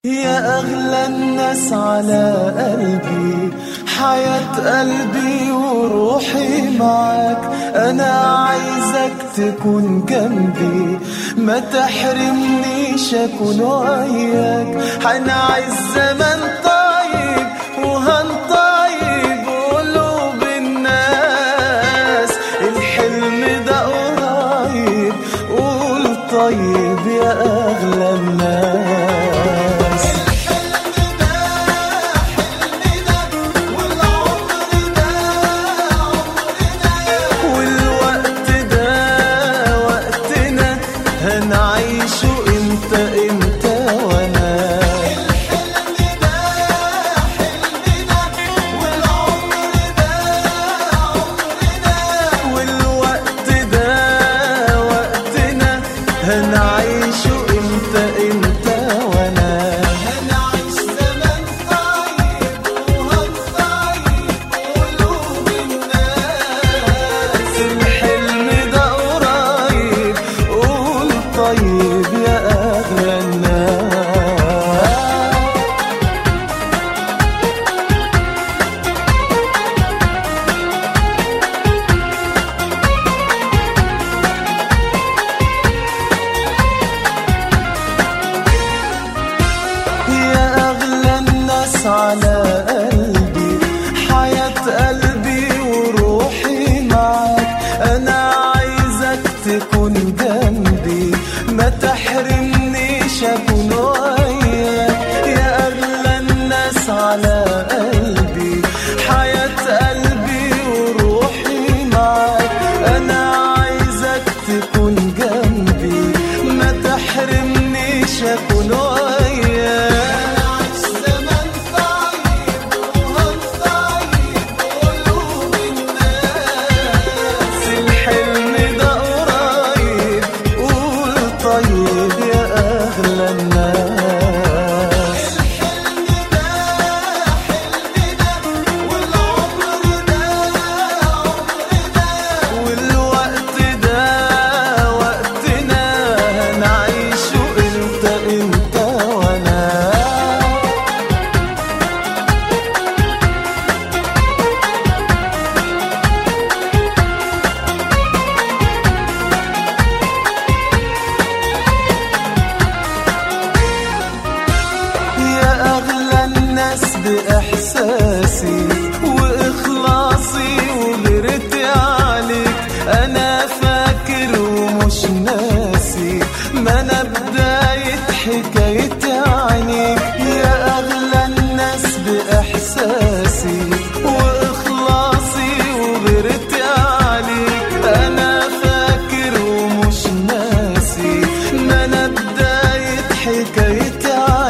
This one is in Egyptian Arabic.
يا أغلى الناس على قلبي حياة قلبي وروحي معاك أنا عايزك تكون جنبي ما تحرمنيش أكون وياك هنعيش زمن طيب وهنطيب قلوب الناس الحلم ده قريب قول طيب يا أغلى الناس والوقت ده وقتنا هنعيشه انت انت وانا والوقت ده وقتنا هنعيشه انت انت وانا هنعيش زمن طيب وهنطيب قلوب الناس الحلم ده قريب قول طيب يا اغلى الناس يا أغلى الناس على قلبي حياة قلبي وروحي معاك أنا عايزك تكون جنبي ما تحرمنيش أكون وياك يا أغلى الناس على قلبي حياة قلبي وروحي معاك أنا عايزك تكون جنبي ما تحرمنيش أكون وياك زمن طيب وهنطيب قلوب الناس الحلم ده قريب قول طيب يا أغلى الناس والوقت ده وقتنا هنعيشه انت انت وانا يا أغلى الناس بإحساسي وإخلاصي وغيرتي عليك أنا فاكر ومش ناسي ما أنا بداية حكايتي عنيك يا أغلى الناس بإحساسي وإخلاصي وغيرتي عليك أنا فاكر ومش ناسي ما أنا بداية حكايتي عليك